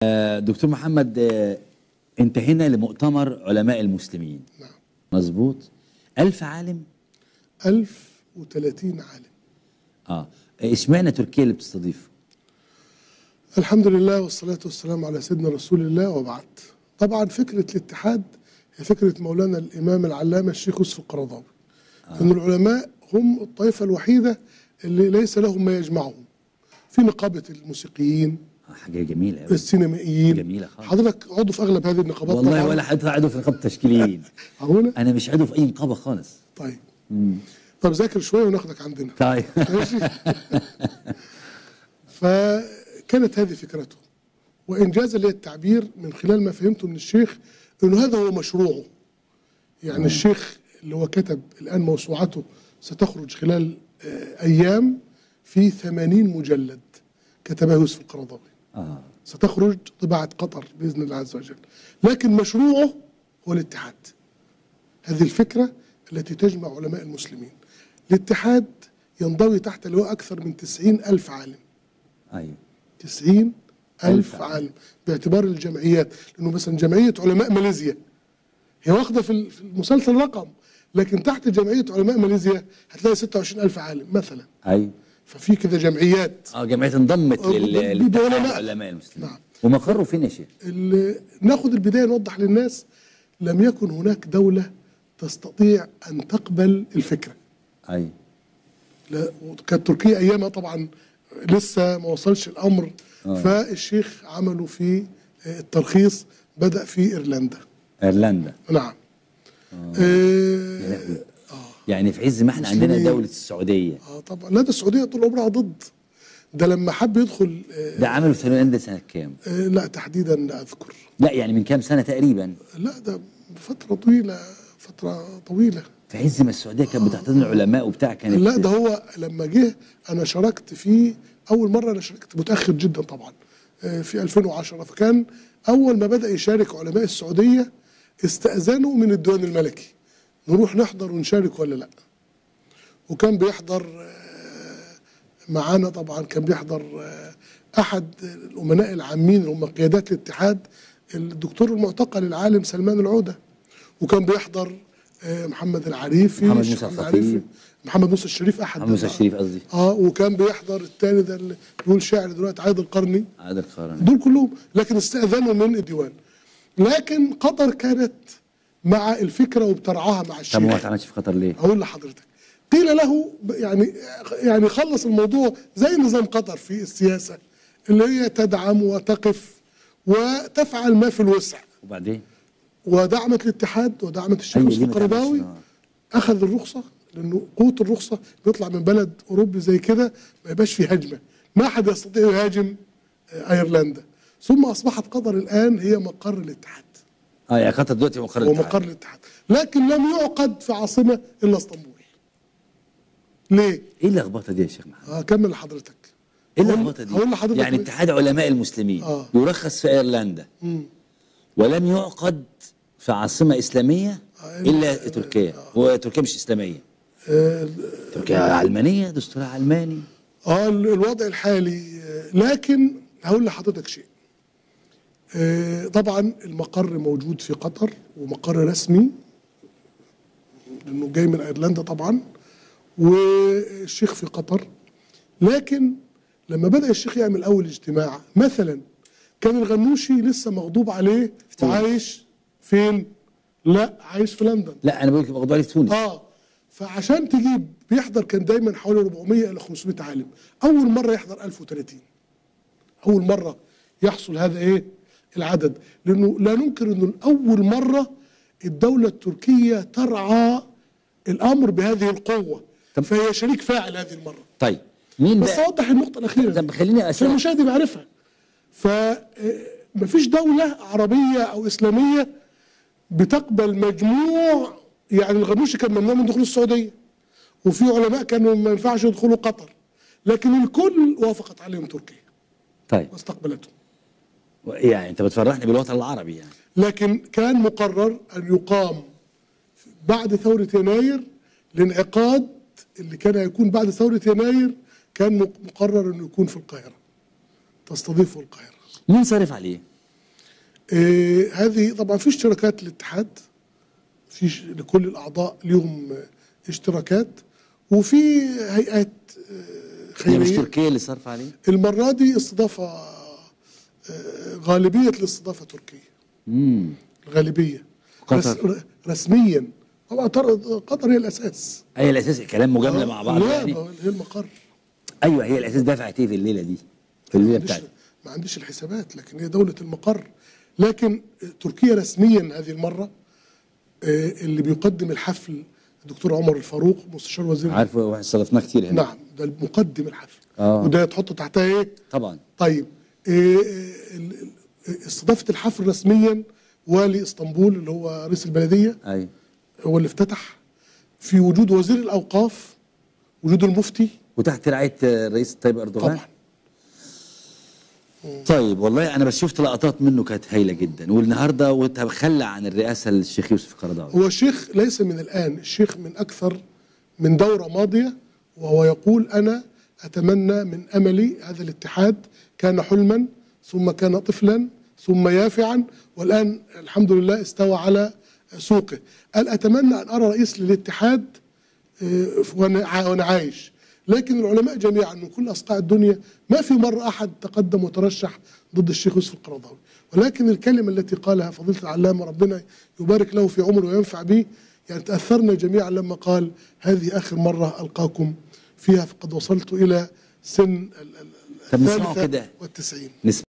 آه، دكتور محمد آه، انتهينا لمؤتمر علماء المسلمين نعم مظبوط ألف عالم 1030 عالم اه اشمعنى تركيا اللي بتستضيفه الحمد لله والصلاة والسلام على سيدنا رسول الله وبعد طبعا فكرة الاتحاد هي فكرة مولانا الإمام العلامة الشيخ يوسف القرضاوي أن العلماء هم الطائفة الوحيدة اللي ليس لهم ما يجمعهم في نقابة الموسيقيين آه حاجه جميله أوي. السينمائيين جميلة خالص. حضرتك عضو في أغلب هذه النقابات والله طبعاً. ولا حد عضو في نقابه التشكيليين معقولة؟ انا مش عضو في اي نقابه خالص طيب طب ذاكر شوية وناخدك عندنا طيب ماشي فكانت هذه فكرته وإنجاز لي التعبير من خلال ما فهمته من الشيخ أنه هذا هو مشروعه يعني الشيخ اللي هو كتب الآن موسوعته ستخرج خلال آه، أيام في 80 مجلد كتبها يوسف القرضاوي اه ستخرج طباعة قطر بإذن الله عز وجل لكن مشروعه هو الاتحاد هذه الفكرة التي تجمع علماء المسلمين الاتحاد ينضوي تحت لواء أكثر من تسعين ألف عالم ايوه تسعين ألف ألف عالم باعتبار الجمعيات لأنه مثلا جمعية علماء ماليزيا هي واخدة في ال- في المسلسل رقم لكن تحت جمعية علماء ماليزيا هتلاقي 26 ألف عالم مثلا ايوه ففي كده جمعيات اه جمعيه انضمت آه، لل- ب- لاتحاد بعلماء. علماء المسلمين نعم. ومقره فين يا شيخ؟ ال- ناخد البدايه نوضح للناس لم يكن هناك دوله تستطيع ان تقبل الفكره ايوه لا كانت تركيا ايامها طبعا لسه ما وصلش الامر آه. فالشيخ عملوا في الترخيص بدا في ايرلندا ايرلندا نعم يا آه لهوي. يعني في عز ما احنا عندنا مسلمين. دوله السعوديه آه طبعا لا ده السعوديه طول عمرها ضد ده لما حب يدخل آه ده عملوا في ايرلندا سنه كام؟ آه لا تحديدا لا اذكر لا يعني من كام سنه تقريبا لا ده فتره طويله فتره طويله في عز ما السعوديه كانت بتحتضن العلماء وبتاع كانت لا ده هو لما جه انا شاركت فيه اول مره انا شاركت متاخر جدا طبعا آه، في 2010 فكان اول ما بدا يشارك علماء السعوديه استاذنوا من الديوان الملكي نروح نحضر ونشارك ولا لا وكان بيحضر آه، معانا طبعا كان بيحضر آه، احد الامناء العامين اللي هم قيادات الاتحاد الدكتور المعتقل العالم سلمان العوده وكان بيحضر آه، محمد العريفي محمد الشيخ موسى العريفي، الخطيب. محمد موسى الشريف احد محمد موسى الشريف قصدي اه وكان بيحضر الثاني ده اللي بيقول شاعر دلوقتي عايد القرني عادل القرني دول كلهم لكن استاذنوا من الديوان لكن قطر كانت مع الفكره وبترعاها مع طب ما هو الشيخ اتعملش في قطر ليه؟ اقول لحضرتك قيل له ب- يعني يعني خلص الموضوع زي نظام قطر في السياسه اللي هي تدعم وتقف وتفعل ما في الوسع وبعدين؟ ودعمت الاتحاد ودعمت الشيخ أيوة، يوسف ليه ما تعملش؟ القرضاوي آه. اخذ الرخصه لانه قوه الرخصه بيطلع من بلد اوروبي زي كده ما يبقاش فيه هجمه ما حد يستطيع يهاجم آه، ايرلندا ثم اصبحت قطر الان هي مقر الاتحاد اه يعني قطر دلوقتي مقر هو الاتحاد. مقر الاتحاد لكن لم يعقد في عاصمه الا اسطنبول ليه؟ ايه اللخبطه دي يا شيخ محمد؟ هكمل لحضرتك ايه هقول- اللخبطه دي؟ هقول لحضرتك يعني ليه. اتحاد علماء المسلمين آه. يرخص في ايرلندا مم. ولم يعقد في عاصمه اسلاميه آه، الا تركيا وتركيا مش اسلاميه آه، تركيا علمانيه دستورها علماني اه ال- الوضع الحالي آه، لكن هقول لحضرتك شيء آه، طبعا المقر موجود في قطر ومقر رسمي لانه جاي من ايرلندا طبعا والشيخ في قطر لكن لما بدا الشيخ يعمل اول اجتماع مثلا كان الغنوشي لسه مغضوب عليه تونس. وعايش فين؟ لا عايش في لندن لا انا بقول لك موضوع في تونس اه فعشان تجيب بيحضر كان دايما حوالي 400 الى 500 عالم اول مره يحضر 1030 اول مره يحصل هذا ايه العدد لانه لا ننكر انه اول مره الدوله التركيه ترعى الامر بهذه القوه طب- فهي شريك فاعل هذه المره طيب مين بس بقى؟ اوضح النقطه الاخيره طب خليني عشان اسال المشاهد يبقى عارفها فمفيش دولة عربية أو إسلامية بتقبل مجموع يعني الغنوشي كان ممنوع من دخول السعودية وفي علماء كانوا ما ينفعش يدخلوا قطر لكن الكل وافقت عليهم تركيا طيب واستقبلتهم يعني انت بتفرحني بالوطن العربي يعني لكن كان مقرر أن يقام بعد ثورة يناير الانعقاد اللي كان هيكون بعد ثورة يناير كان مقرر أنه يكون في القاهرة تستضيفه القاهرة مين صارف عليه؟ آه، هذه طبعا في اشتراكات للاتحاد في ش- لكل الاعضاء ليهم آه، اشتراكات وفي هيئات آه، هي مش خيريه تركيا اللي صرف عليه المره دي استضافه آه، غالبيه الاستضافه تركيه امم الغالبيه قطر. رس- رسميا طبعا تر- قطر هي الاساس اي الاساس كلام مجامله مع بعض لا يعني ما هي المقر ايوه هي الاساس دفعت ايه في الليله دي في الليله ما عنديش, بتاعتي ما عنديش الحسابات لكن هي دولة المقر لكن تركيا رسميا هذه المرة آه، اللي بيقدم الحفل الدكتور عمر الفاروق مستشار وزير عارف واحد استضفناه كتير هنا نعم ده مقدم الحفل آه. وده تحط تحتها ايه طبعا طيب آه، آه، ال- ال- استضافة الحفل رسميا والي اسطنبول اللي هو رئيس البلدية ايوه هو اللي افتتح في وجود وزير الأوقاف وجود المفتي وتحت رعايه الرئيس طيب اردوغان طبعا طيب والله انا بس شفت لقطات منه كانت هايله جدا والنهارده وتخلى عن الرئاسه الشيخ يوسف قرضاوي هو الشيخ ليس من الآن الشيخ من أكثر من دورة ماضية وهو يقول أنا أتمنى من أملي هذا الاتحاد كان حلما ثم كان طفلا ثم يافعا والآن الحمد لله استوى على سوقه قال أتمنى أن أرى رئيس للاتحاد آه، وأنا ع- وأنا عايش لكن العلماء جميعا من كل أصقاع الدنيا ما في مرة أحد تقدم وترشح ضد الشيخ يوسف القرضاوي ولكن الكلمة التي قالها فضيلة العلامة ربنا يبارك له في عمره وينفع به يعني تأثرنا جميعا لما قال هذه آخر مرة ألقاكم فيها فقد وصلت إلى سن ال- ال- طب نسمعه الثالثة كده. والتسعين نسمع